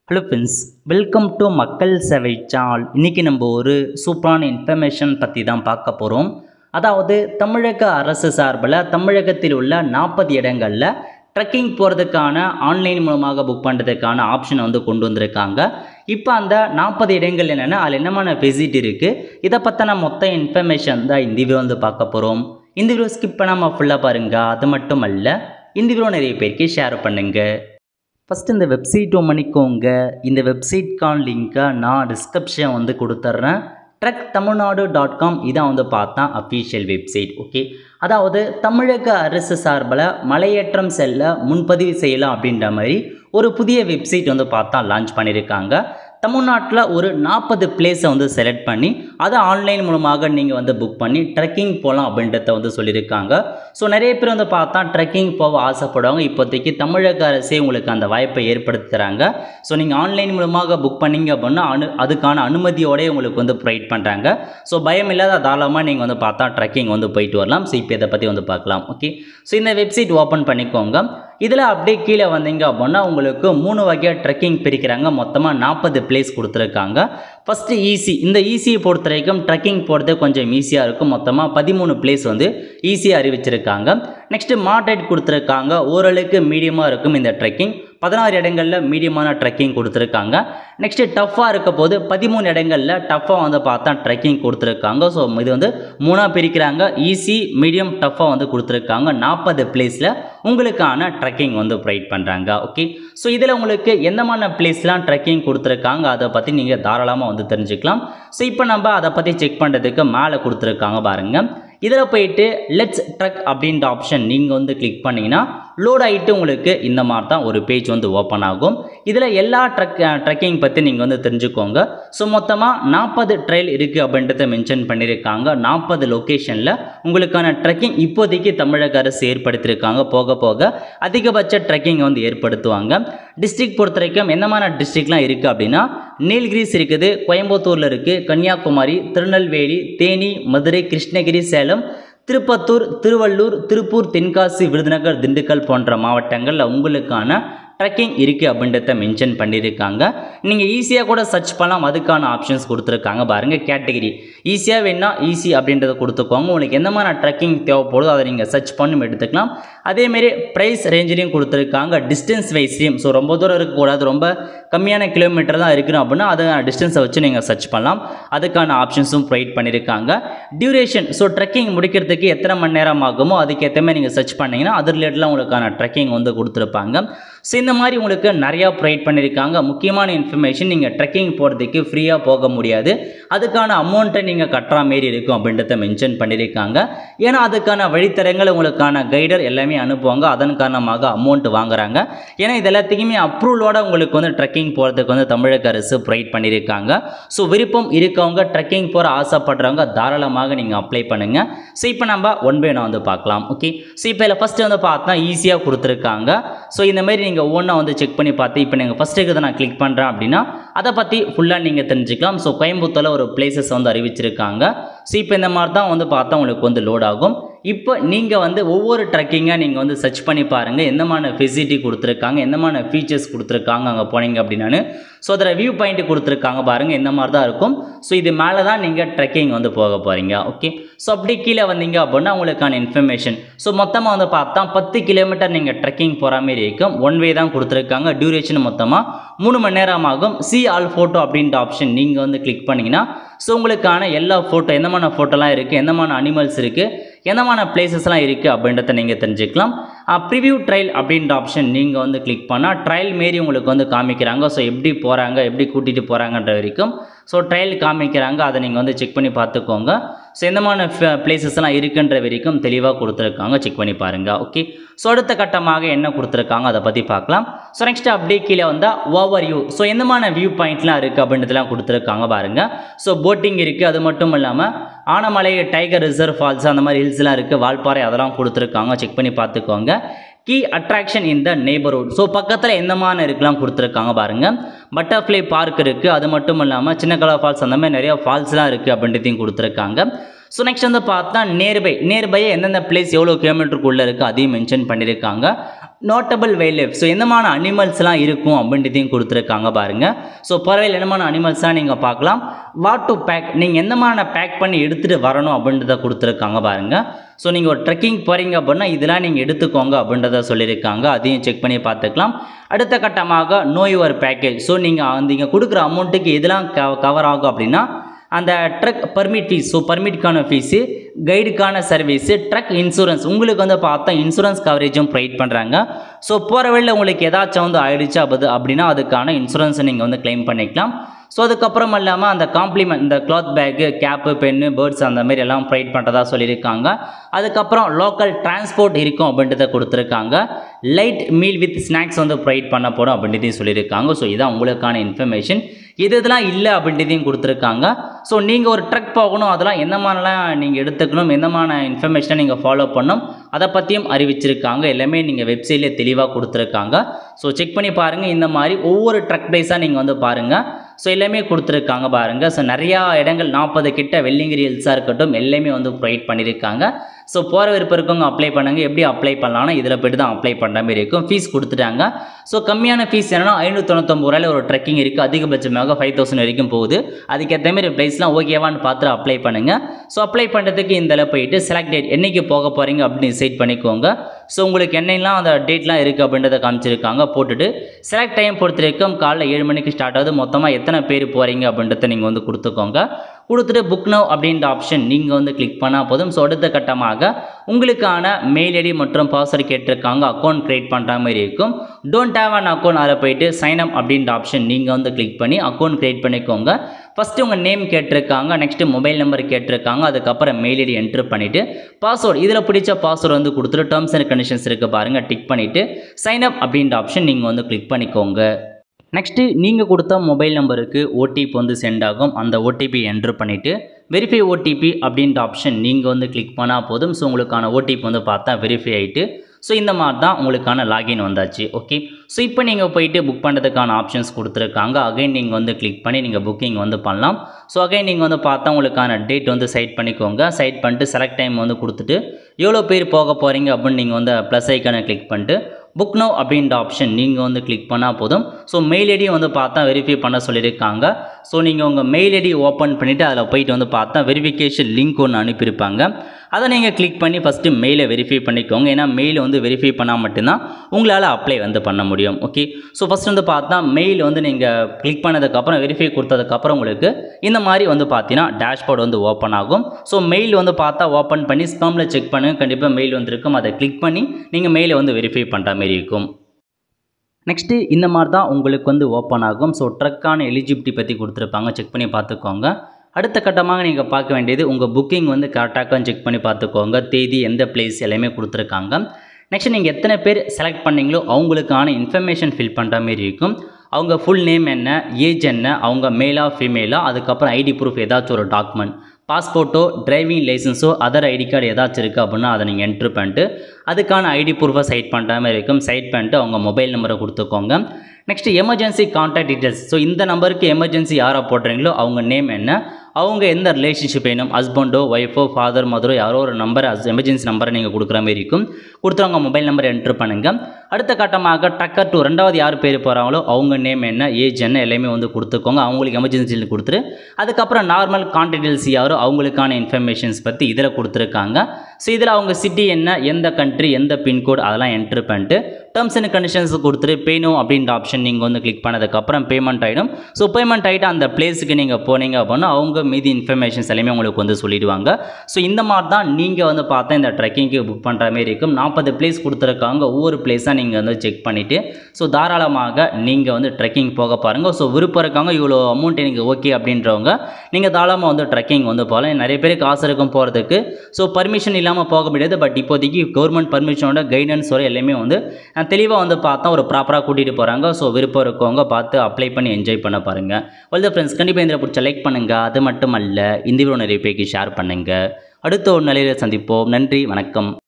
hello friends welcome to மக்கள் சேவை சால் இன்றைக்கி நம்ம ஒரு சூப்பரான இன்ஃபர்மேஷன் பற்றி தான் பார்க்க போகிறோம் அதாவது தமிழக அரசு சார்பில் தமிழகத்தில் உள்ள நாற்பது இடங்களில் ட்ரெக்கிங் போகிறதுக்கான ஆன்லைன் மூலமாக புக் பண்ணுறதுக்கான ஆப்ஷனை வந்து கொண்டு வந்திருக்காங்க இப்போ அந்த நாற்பது இடங்கள் என்னென்னா அதில் என்னமான விசிட் இருக்குது இதை பற்றின மொத்த இன்ஃபர்மேஷன் தான் இந்த வீடியோ வந்து பார்க்க போகிறோம் இந்த வீடியோ ஸ்கிப் பண்ணாமல் ஃபுல்லாக பாருங்கள் அது மட்டும் அல்ல இந்த வீடியோ நிறைய பேருக்கு ஷேர் பண்ணுங்கள் ஃபஸ்ட் இந்த வெப்சைட் பண்ணிக்கோங்க இந்த வெப்சைட்கான லிங்க்கை நான் டிஸ்கிரிப்ஷன் வந்து கொடுத்துட்றேன் ட்ரக் தமிழ்நாடு டாட் காம் இதான் வந்து பார்த்தா அஃபீஷியல் வெப்சைட் ஓகே அதாவது தமிழக அரசு சார்பில் மலையேற்றம் செல்ல முன்பதிவு செய்யலாம் அப்படின்ற மாதிரி ஒரு புதிய வெப்சைட் வந்து பார்த்தா லான்ச் பண்ணியிருக்காங்க தமிழ்நாட்டில் ஒரு நாற்பது பிளேஸை வந்து செலக்ட் பண்ணி அதை ஆன்லைன் மூலமாக நீங்கள் வந்து புக் பண்ணி ட்ரெக்கிங் போகலாம் அப்படின்றத வந்து சொல்லியிருக்காங்க ஸோ நிறைய பேர் வந்து பார்த்தா ட்ரெக்கிங் போக ஆசைப்படுவாங்க இப்போதைக்கு தமிழக அரசே உங்களுக்கு அந்த வாய்ப்பை ஏற்படுத்தி தராங்க ஸோ நீங்கள் ஆன்லைன் மூலமாக புக் பண்ணீங்க அப்படின்னா அனு அதுக்கான அனுமதியோடய உங்களுக்கு வந்து ப்ரொவைட் பண்ணுறாங்க ஸோ பயம் இல்லாத தாராளமாக நீங்கள் வந்து பார்த்தா ட்ரெக்கிங் வந்து போயிட்டு வரலாம் ஸோ இப்போ இதை பற்றி வந்து பார்க்கலாம் ஓகே ஸோ இந்த வெப்சைட் ஓப்பன் பண்ணிக்கோங்க இதில் அப்படியே கீழே வந்தீங்க அப்படின்னா உங்களுக்கு மூணு வகையாக ட்ரெக்கிங் பிரிக்கிறாங்க மொத்தமாக நாற்பது பிளேஸ் கொடுத்துருக்காங்க ஃபஸ்ட்டு ஈஸி இந்த ஈஸியை பொறுத்த வரைக்கும் ட்ரெக்கிங் போகிறது கொஞ்சம் ஈஸியாக இருக்கும் மொத்தமாக பதிமூணு பிளேஸ் வந்து ஈஸியாக அறிவிச்சிருக்காங்க நெக்ஸ்ட்டு மாடரேட் கொடுத்துருக்காங்க ஓரளவுக்கு மீடியமாக இருக்கும் இந்த ட்ரெக்கிங் பதினாறு இடங்களில் மீடியமான ட்ரெக்கிங் கொடுத்துருக்காங்க நெக்ஸ்ட்டு டஃப்பாக இருக்க போது பதிமூணு இடங்களில் டஃப்பாக வந்து பார்த்தா ட்ரெக்கிங் கொடுத்துருக்காங்க ஸோ இது வந்து மூணாக பிரிக்கிறாங்க ஈஸி மீடியம் டஃப்பாக வந்து கொடுத்துருக்காங்க நாற்பது பிளேஸில் உங்களுக்கான ட்ரெக்கிங் வந்து ப்ரொவைட் பண்ணுறாங்க ஓகே ஸோ இதில் உங்களுக்கு எந்தமான பிளேஸ்லாம் ட்ரெக்கிங் கொடுத்துருக்காங்க அதை பற்றி நீங்கள் தாராளமாக வந்து தெரிஞ்சுக்கலாம் ஸோ இப்போ நம்ம அதை பற்றி செக் பண்ணுறதுக்கு மேலே கொடுத்துருக்காங்க பாருங்கள் இதில் போயிட்டு லெட்ஸ் ட்ரக் அப்படின்ற ஆப்ஷன் நீங்கள் வந்து கிளிக் பண்ணிங்கன்னா லோட் ஆகிட்டு உங்களுக்கு இந்த மாதிரி தான் ஒரு பேஜ் வந்து ஓப்பன் ஆகும் இதில் எல்லா ட்ரக் ட்ரெக்கிங் பற்றி நீங்கள் வந்து தெரிஞ்சுக்கோங்க ஸோ மொத்தமாக நாற்பது ட்ரையல் இருக்குது அப்படின்றத மென்ஷன் பண்ணியிருக்காங்க நாற்பது லொக்கேஷனில் உங்களுக்கான ட்ரெக்கிங் இப்போதைக்கு தமிழக அரசு ஏற்படுத்தியிருக்காங்க போக போக அதிகபட்ச ட்ரெக்கிங் வந்து ஏற்படுத்துவாங்க டிஸ்ட்ரிக்ட் பொறுத்த வரைக்கும் என்னமான டிஸ்ட்ரிக்ட்லாம் இருக்குது அப்படின்னா நீல்கிரிஸ் இருக்குது கோயம்புத்தூரில் இருக்குது கன்னியாகுமரி திருநெல்வேலி தேனி மதுரை கிருஷ்ணகிரி சேலம் திருப்பத்தூர் திருவள்ளூர் திருப்பூர் தென்காசி விருதுநகர் திண்டுக்கல் போன்ற மாவட்டங்களில் உங்களுக்கான ட்ரெக்கிங் இருக்குது அப்படின்றத மென்ஷன் பண்ணியிருக்காங்க நீங்கள் ஈஸியாக கூட சர்ச் பண்ணலாம் அதுக்கான ஆப்ஷன்ஸ் கொடுத்துருக்காங்க பாருங்கள் கேட்டகிரி ஈஸியாக வேணா ஈஸி அப்படின்றத கொடுத்துக்கோங்க உங்களுக்கு எந்த மாதிரி ட்ரெக்கிங் தேவைப்படுதோ அதை நீங்கள் சர்ச் பண்ணி எடுத்துக்கலாம் அதேமாரி ப்ரைஸ் ரேஞ்சிலையும் கொடுத்துருக்காங்க டிஸ்டன்ஸ் வைஸ்லையும் ஸோ ரொம்ப தூரம் இருக்கக்கூடாது ரொம்ப கம்மியான கிலோமீட்டர் தான் இருக்கணும் அப்படின்னா அதை டிஸ்டன்ஸை வச்சு நீங்கள் சர்ச் பண்ணலாம் அதுக்கான ஆப்ஷன்ஸும் ப்ரொவைட் பண்ணியிருக்காங்க டியூரேஷன் ஸோ ட்ரெக்கிங் முடிக்கிறதுக்கு எத்தனை மணி நேரம் ஆகுமோ அதுக்கேற்ற மாதிரி நீங்கள் சர்ச் பண்ணிங்கன்னா அது ரிலேட்டடில் உங்களுக்கான ட்ரெக்கிங் வந்து கொடுத்துருப்பாங்க ஸோ இந்த மாதிரி உங்களுக்கு நிறையா ப்ரொவைட் பண்ணியிருக்காங்க முக்கியமான இன்ஃபர்மேஷன் நீங்கள் ட்ரெக்கிங் போகிறதுக்கு ஃப்ரீயாக போக முடியாது அதுக்கான அமௌண்ட்டை நீங்கள் கட்டுற மாரி இருக்கும் அப்படின்றத மென்ஷன் பண்ணியிருக்காங்க ஏன்னா அதுக்கான வழித்தரங்கள் உங்களுக்கான கைடர் எல்லாமே அனுப்புவாங்க அதன் காரணமாக அமௌண்ட் வாங்குறாங்க ஏன்னா இது எல்லாத்துக்குமே அப்ரூவலோட உங்களுக்கு வந்து ட்ரெக்கிங் போகிறதுக்கு வந்து தமிழக அரசு ப்ரொவைட் பண்ணியிருக்காங்க ஸோ விருப்பம் இருக்கவங்க ட்ரெக்கிங் போகிற ஆசைப்படுறவங்க தாராளமாக நீங்கள் அப்ளை பண்ணுங்கள் ஸோ இப்போ நம்ம ஒன் பை நான் வந்து பார்க்கலாம் ஓகே ஸோ இப்போ இதில் ஃபஸ்ட்டு வந்து பார்த்தா ஈஸியாக கொடுத்துருக்காங்க ஸோ இந்த மாதிரி நீங்கள் ஒவ்வொன்றா வந்து செக் பண்ணி பார்த்து இப்போ நீங்கள் ஃபஸ்ட்டு இருக்கிறத நான் கிளிக் பண்ணுறேன் அப்படின்னா அதை பற்றி ஃபுல்லாக நீங்கள் தெரிஞ்சுக்கலாம் ஸோ கோயம்புத்தூரில் ஒரு பிளேசஸ் வந்து அறிவிச்சிருக்காங்க ஸோ இப்போ இந்த மாதிரி தான் வந்து பார்த்தா உங்களுக்கு வந்து லோட் ஆகும் இப்போ நீங்கள் வந்து ஒவ்வொரு ட்ரெக்கிங்காக நீங்கள் வந்து சர்ச் பண்ணி பாருங்கள் எந்தமான ஃபெசிலிட்டி கொடுத்துருக்காங்க எந்தமான ஃபீச்சர்ஸ் கொடுத்துருக்காங்க அங்கே போனீங்க அப்படின்னான்னு ஸோ அதில் வியூ பாயிண்ட் கொடுத்துருக்காங்க பாருங்கள் இந்த மாதிரி தான் இருக்கும் ஸோ இது மேலே தான் நீங்கள் ட்ரெக்கிங் வந்து போக போகிறீங்க ஓகே ஸோ அப்படி கீழே வந்தீங்க அப்படின்னா உங்களுக்கான இன்ஃபர்மேஷன் ஸோ மொத்தமாக வந்து பார்த்தா பத்து கிலோமீட்டர் நீங்கள் ட்ரெக்கிங் போகிற மாதிரி இருக்கும் ஒன் வே தான் கொடுத்துருக்காங்க டியூரேஷன் மொத்தமாக மூணு மணி நேரம் ஆகும் சி ஆல் ஃபோட்டோ அப்படின்ற ஆப்ஷன் நீங்கள் வந்து கிளிக் பண்ணிங்கன்னா ஸோ உங்களுக்கான எல்லா ஃபோட்டோ எந்தமான ஃபோட்டோலாம் இருக்குது எந்தமான அனிமல்ஸ் இருக்குது எந்தமான பிளேசஸ்லாம் இருக்குது அப்படின்றத நீங்கள் தெரிஞ்சுக்கலாம் ப்ரிவியூ ட்ரையல் அப்படின்ற ஆப்ஷன் நீங்கள் வந்து கிளிக் பண்ணால் ட்ரையல் மாரி உங்களுக்கு வந்து காமிக்கிறாங்க ஸோ எப்படி போகிறாங்க எப்படி கூட்டிகிட்டு போகிறாங்கன்ற வரைக்கும் ஸோ ட்ரையல் காமிக்கிறாங்க அதை நீங்கள் வந்து செக் பண்ணி பார்த்துக்கோங்க ஸோ எந்தமான பிளேசஸ்லாம் இருக்குன்ற வரைக்கும் தெளிவாக கொடுத்துருக்காங்க செக் பண்ணி பாருங்கள் ஓகே ஸோ அடுத்த கட்டமாக என்ன கொடுத்துருக்காங்க அதை பற்றி பார்க்கலாம் ஸோ நெக்ஸ்ட் அப்படியே கீழே வந்தால் ஓவர் வியூ ஸோ எந்தமான வியூ பாயிண்ட்லாம் இருக்குது அப்படின்றதுலாம் கொடுத்துருக்காங்க பாருங்கள் ஸோ போட்டிங் இருக்குது அது மட்டும் இல்லாமல் ஆனமலை டைகர் ரிசர்வ் ஃபால்ஸ் அந்த மாதிரி ஹில்ஸ்லாம் இருக்குது வால்பாறை அதெல்லாம் கொடுத்துருக்காங்க செக் பண்ணி பார்த்துக்கோங்க key attraction in the neighbourhood so பக்கத்தில் எந்தமான இருக்கலாம் கொடுத்துருக்காங்க பாருங்கள் பட்டர்ஃப்ளை பார்க் இருக்குது அது மட்டும் இல்லாமல் சின்ன கலர் ஃபால்ஸ் அந்த மாதிரி நிறையா ஃபால்ஸ்லாம் இருக்குது அப்படின்றதையும் கொடுத்துருக்காங்க ஸோ நெக்ஸ்ட் வந்து பார்த்தா நேர்பை நேர்பையே எந்தெந்த பிளேஸ் எவ்வளோ கிலோமீட்டருக்குள்ளே இருக்குது அதையும் மென்ஷன் பண்ணியிருக்காங்க நோட்டபிள் வைல்ட் லைஃப் ஸோ எந்தமான அனிமல்ஸ்லாம் இருக்கும் அப்படின்றதையும் கொடுத்துருக்காங்க பாருங்கள் ஸோ பறவையில் என்னமான அனிமல்ஸ்லாம் நீங்கள் பார்க்கலாம் வாட் டு பேக் நீங்கள் எந்தமான பேக் பண்ணி எடுத்துகிட்டு வரணும் அப்படின்றத கொடுத்துருக்காங்க பாருங்கள் ஸோ நீங்கள் ஒரு ட்ரெக்கிங் போகிறீங்க அப்படின்னா இதெல்லாம் நீங்கள் எடுத்துக்கோங்க அப்படின்றத சொல்லியிருக்காங்க அதையும் செக் பண்ணி பார்த்துக்கலாம் அடுத்த கட்டமாக நோ யுவர் பேக்கேஜ் ஸோ நீங்கள் நீங்கள் கொடுக்குற அமௌண்ட்டுக்கு எதெல்லாம் கவர் ஆகும் அப்படின்னா அந்த ட்ரக் பர்மிட் ஃபீஸ் ஸோ பர்மிட்கான ஃபீஸு கைடுக்கான சர்வீஸு ட்ரக் இன்சூரன்ஸ் உங்களுக்கு வந்து பார்த்தா இன்சூரன்ஸ் கவரேஜும் ப்ரொவைட் பண்ணுறாங்க ஸோ போகிற வழியில் உங்களுக்கு ஏதாச்சும் வந்து ஆயிடுச்சு அப்பது அப்படின்னா அதுக்கான இன்சூரன்ஸை நீங்கள் வந்து க்ளைம் பண்ணிக்கலாம் ஸோ அதுக்கப்புறம் இல்லாமல் அந்த காம்ப்ளிமெண்ட் இந்த கிளாத் பேக்கு கேப்பு பென்னு பேர்ட்ஸ் அந்த மாதிரி எல்லாம் ப்ரொவைட் பண்ணுறதா சொல்லியிருக்காங்க அதுக்கப்புறம் லோக்கல் டிரான்ஸ்போர்ட் இருக்கும் அப்படின்றத கொடுத்துருக்காங்க லைட் மீல் வித் ஸ்நாக்ஸ் வந்து ப்ரொவைட் பண்ண போகிறோம் அப்படின்றதையும் சொல்லியிருக்காங்க ஸோ இதான் உங்களுக்கான இன்ஃபர்மேஷன் இது இதெல்லாம் இல்லை அப்படின்றதையும் கொடுத்துருக்காங்க ஸோ நீங்கள் ஒரு ட்ரக் போகணும் அதெல்லாம் எந்த மாதிரிலாம் நீங்கள் எடுத்துக்கணும் எந்த மாதிரி இன்ஃபர்மேஷனை நீங்கள் ஃபாலோ பண்ணணும் அதை பற்றியும் அறிவிச்சிருக்காங்க எல்லாமே நீங்கள் வெப்சைட்லேயே தெளிவாக கொடுத்துருக்காங்க ஸோ செக் பண்ணி பாருங்கள் இந்த மாதிரி ஒவ்வொரு ட்ரக் ப்ரைஸாக நீங்கள் வந்து பாருங்கள் ஸோ எல்லாமே கொடுத்துருக்காங்க பாருங்கள் ஸோ நிறையா இடங்கள் நாற்பது கிட்ட வெள்ளிங்கிரி ஹில்ஸாக இருக்கட்டும் எல்லாமே வந்து ப்ரொவைட் பண்ணியிருக்காங்க ஸோ போகிற விருப்பம் இருக்கவங்க அப்ளை பண்ணுங்க எப்படி அப்ளை பண்ணலாம்னா இதில் போய்ட்டு தான் அப்ளை பண்ணுற மாதிரி இருக்கும் ஃபீஸ் கொடுத்துட்டாங்க ஸோ கம்மியான ஃபீஸ் என்னன்னா ஐநூற்றி தொண்ணூத்தொம்பது ரூபாயில் ஒரு ட்ரெக்கிங் இருக்குது அதிகபட்சமாக ஃபைவ் தௌசண்ட் வரைக்கும் போகுது அதுக்கேற்ற மாதிரி ப்ரைஸ்லாம் ஓகேவான்னு பார்த்து அப்ளை பண்ணுங்கள் ஸோ அப்ளை பண்ணுறதுக்கு இந்த போயிட்டு செலக்ட் டேட் என்னைக்கு போக போகிறீங்க அப்படின்னு டிசைட் பண்ணிக்கோங்க ஸோ உங்களுக்கு என்னெல்லாம் அந்த டேட்லாம் இருக்குது அப்படின்றத காமிச்சிருக்காங்க போட்டுட்டு செலக்ட் டைம் பொறுத்த வரைக்கும் காலைல ஏழு மணிக்கு ஸ்டார்ட் ஆகுது மொத்தமாக எத்தனை பேர் போகிறீங்க அப்படின்றத நீங்கள் வந்து கொடுத்துக்கோங்க கொடுத்துட்டு புக் நவ் அப்படின்ற ஆப்ஷன் நீங்கள் வந்து கிளிக் பண்ணால் போதும் ஸோ அடுத்த கட்டமாக உங்களுக்கான மெயில் ஐடி மற்றும் பாஸ்வேர்டு கேட்டிருக்காங்க அக்கௌண்ட் க்ரியேட் பண்ணுற மாதிரி இருக்கும் டோன்ட் ஹேவ் அன் அக்கௌண்ட் அதில் போயிட்டு சைன் அப் அப்படின்ற ஆப்ஷன் நீங்கள் வந்து கிளிக் பண்ணி அக்கௌண்ட் க்ரியேட் பண்ணிக்கோங்க ஃபஸ்ட்டு உங்கள் நேம் கேட்டிருக்காங்க நெக்ஸ்ட்டு மொபைல் நம்பர் கேட்டிருக்காங்க அதுக்கப்புறம் மெயில் ஐடி என்ட்ரு பண்ணிவிட்டு பாஸ்வேர்டு இதில் பிடிச்ச பாஸ்வேர்டு வந்து கொடுத்துட்டு டேர்ம்ஸ் அண்ட் கண்டிஷன்ஸ் இருக்குது பாருங்கள் டிக் பண்ணிவிட்டு சைன் அப் அப்படின்ற ஆப்ஷன் நீங்கள் வந்து கிளிக் பண்ணிக்கோங்க நெக்ஸ்ட்டு நீங்கள் கொடுத்த மொபைல் நம்பருக்கு ஓடிபி வந்து சென்ட் ஆகும் அந்த ஓடிபி என்ட்ரு பண்ணிவிட்டு வெரிஃபை ஓடிபி அப்படின்ற ஆப்ஷன் நீங்கள் வந்து கிளிக் பண்ணால் போதும் ஸோ உங்களுக்கான ஓடிபி வந்து பார்த்தா வெரிஃபை ஆகிட்டு ஸோ இந்த மாதிரி தான் உங்களுக்கான லாகின் வந்தாச்சு ஓகே ஸோ இப்போ நீங்கள் போயிட்டு புக் பண்ணுறதுக்கான ஆப்ஷன்ஸ் கொடுத்துருக்காங்க அகைன் நீங்கள் வந்து கிளிக் பண்ணி நீங்கள் புக்கிங் வந்து பண்ணலாம் ஸோ அகைன் நீங்கள் வந்து பார்த்தா உங்களுக்கான டேட் வந்து சைட் பண்ணிக்கோங்க சைட் பண்ணிட்டு செலக்ட் டைம் வந்து கொடுத்துட்டு எவ்வளோ பேர் போக போகிறீங்க அப்படின்னு நீங்கள் வந்து ப்ளஸ் ஐக்கானை கிளிக் பண்ணிட்டு புக் நோ அப்படின்ற ஆப்ஷன் நீங்கள் வந்து கிளிக் பண்ணால் போதும் ஸோ மெயில் ஐடி வந்து பார்த்தா வெரிஃபை பண்ண சொல்லியிருக்காங்க ஸோ நீங்கள் உங்கள் மெயில் ஐடி ஓப்பன் பண்ணிவிட்டு அதில் போயிட்டு வந்து பார்த்தா வெரிஃபிகேஷன் லிங்க் ஒன்று அனுப்பியிருப்பாங்க அதை நீங்கள் கிளிக் பண்ணி ஃபஸ்ட்டு மெயிலை வெரிஃபை பண்ணிக்கோங்க ஏன்னா மெயில் வந்து வெரிஃபை பண்ணால் மட்டும்தான் உங்களால் அப்ளை வந்து பண்ண முடியும் ஓகே ஸோ ஃபஸ்ட் வந்து பார்த்தா மெயில் வந்து நீங்கள் கிளிக் பண்ணதுக்கப்புறம் வெரிஃபை கொடுத்ததுக்கப்புறம் உங்களுக்கு இந்த மாதிரி வந்து பார்த்தீங்கன்னா டேஷ்போர்ட் வந்து ஓப்பன் ஆகும் ஸோ மெயில் வந்து பார்த்தா ஓப்பன் பண்ணி ஸ்பேமில் செக் பண்ணுங்கள் கண்டிப்பாக மெயில் வந்திருக்கும் அதை கிளிக் பண்ணி நீங்கள் மெயிலை வந்து வெரிஃபை பண்ணுற மாதிரி இருக்கும் நெக்ஸ்ட்டு இந்த மாதிரி தான் உங்களுக்கு வந்து ஓப்பன் ஆகும் ஸோ ட்ரக்கான எலிஜிபிலிட்டி பற்றி கொடுத்துருப்பாங்க செக் பண்ணி பார்த்துக்கோங்க அடுத்த கட்டமாக நீங்கள் பார்க்க வேண்டியது உங்கள் புக்கிங் வந்து கரெக்டாக செக் பண்ணி பார்த்துக்கோங்க தேதி எந்த பிளேஸ் எல்லாமே கொடுத்துருக்காங்க நெக்ஸ்ட் நீங்கள் எத்தனை பேர் செலக்ட் பண்ணீங்களோ அவங்களுக்கான இன்ஃபர்மேஷன் ஃபில் பண்ணுற மாதிரி இருக்கும் அவங்க ஃபுல் நேம் என்ன ஏஜ் என்ன அவங்க மேலா ஃபீமேலா அதுக்கப்புறம் ஐடி ப்ரூஃப் ஏதாச்சும் ஒரு டாக்குமெண்ட் பாஸ்போர்ட்டோ டிரைவிங் லைசன்ஸோ அதர் ஐடி கார்டு ஏதாச்சும் இருக்குது அப்படின்னா அதை நீங்கள் என்ட்ரு பண்ணிட்டு அதுக்கான ஐடி ப்ரூஃபை சைட் பண்ணுற மாதிரி இருக்கும் சைட் பண்ணிட்டு அவங்க மொபைல் நம்பரை கொடுத்துக்கோங்க next emergency contact details so இந்த நம்பருக்கு எமர்ஜென்சி யாரை போடுறீங்களோ அவங்க நேம் என்ன அவங்க எந்த ரிலேஷன்ஷிப் வேணும் ஹஸ்பண்டோ ஒய்ஃபோ ஃபாதர் மதரோ யாரோ ஒரு நம்பர் எமர்ஜென்சி நம்பரை நீங்கள் கொடுக்குற மாதிரி இருக்கும் கொடுத்துருவங்க மொபைல் நம்பர் என்ட்ரு பண்ணுங்கள் அடுத்த கட்டமாக டக்கர் டூ ரெண்டாவது யார் பேர் போகிறாங்களோ அவங்க நேம் என்ன ஏஜ் என்ன எல்லாமே வந்து கொடுத்துக்கோங்க அவங்களுக்கு எமர்ஜென்சியில் கொடுத்துரு அதுக்கப்புறம் நார்மல் கான்டாக்ட் யாரோ அவங்களுக்கான இன்ஃபர்மேஷன்ஸ் பற்றி இதில் கொடுத்துருக்காங்க ஸோ இதில் அவங்க சிட்டி என்ன எந்த கண்ட்ரி எந்த பின்கோட் அதெல்லாம் என்ட்ரு பண்ணிட்டு டேர்ம்ஸ் அண்ட் கண்டிஷன்ஸ் கொடுத்துட்டு பேணும் அப்படின்ற ஆப்ஷன் நீங்கள் வந்து கிளிக் பண்ணதுக்கப்புறம் பேமெண்ட் ஆகிடும் ஸோ பேமெண்ட் ஆகிட்டு அந்த பிளேஸுக்கு நீங்கள் போனீங்க அப்படின்னா அவங்க மீதி இன்ஃபர்மேஷன்ஸ் எல்லாமே உங்களுக்கு வந்து சொல்லிடுவாங்க ஸோ இந்த மாதிரி தான் நீங்கள் வந்து பார்த்தா இந்த ட்ரெக்கிங்க்கு புக் பண்ணுற மாதிரி இருக்கும் நாற்பது பிளேஸ் கொடுத்துருக்காங்க ஒவ்வொரு பிளேஸாக நீங்கள் வந்து செக் பண்ணிவிட்டு ஸோ தாராளமாக நீங்கள் வந்து ட்ரெக்கிங் போக பாருங்கள் ஸோ விருப்பம் இருக்காங்க இவ்வளோ அமௌண்ட் எனக்கு ஓகே அப்படின்றவங்க நீங்கள் தாராளமாக வந்து ட்ரெக்கிங் வந்து போகலாம் நிறைய பேருக்கு காசு இருக்கும் போகிறதுக்கு ஸோ பர்மிஷன் இல்லாமல் போக முடியாது பட் இப்போதைக்கு கவர்மெண்ட் பர்மிஷனோட கைடன்ஸ் வர எல்லாமே வந்து தெளிவாக வந்து பார்த்தா ஒரு ப்ராப்பராக கூட்டிகிட்டு போகிறாங்க ஸோ விருப்பம் இருக்கவங்க பார்த்து அப்ளை பண்ணி என்ஜாய் பண்ண பாருங்கள் வெல் ஃப்ரெண்ட்ஸ் கண்டிப்பாக இந்த பிடிச்ச லைக் பண்ணுங்கள் அது மட்டும் அல்ல இந்த வீடியோ நிறைய பேருக்கு ஷேர் பண்ணுங்கள் அடுத்த ஒரு நிலையில் சந்திப்போம் நன்றி வணக்கம்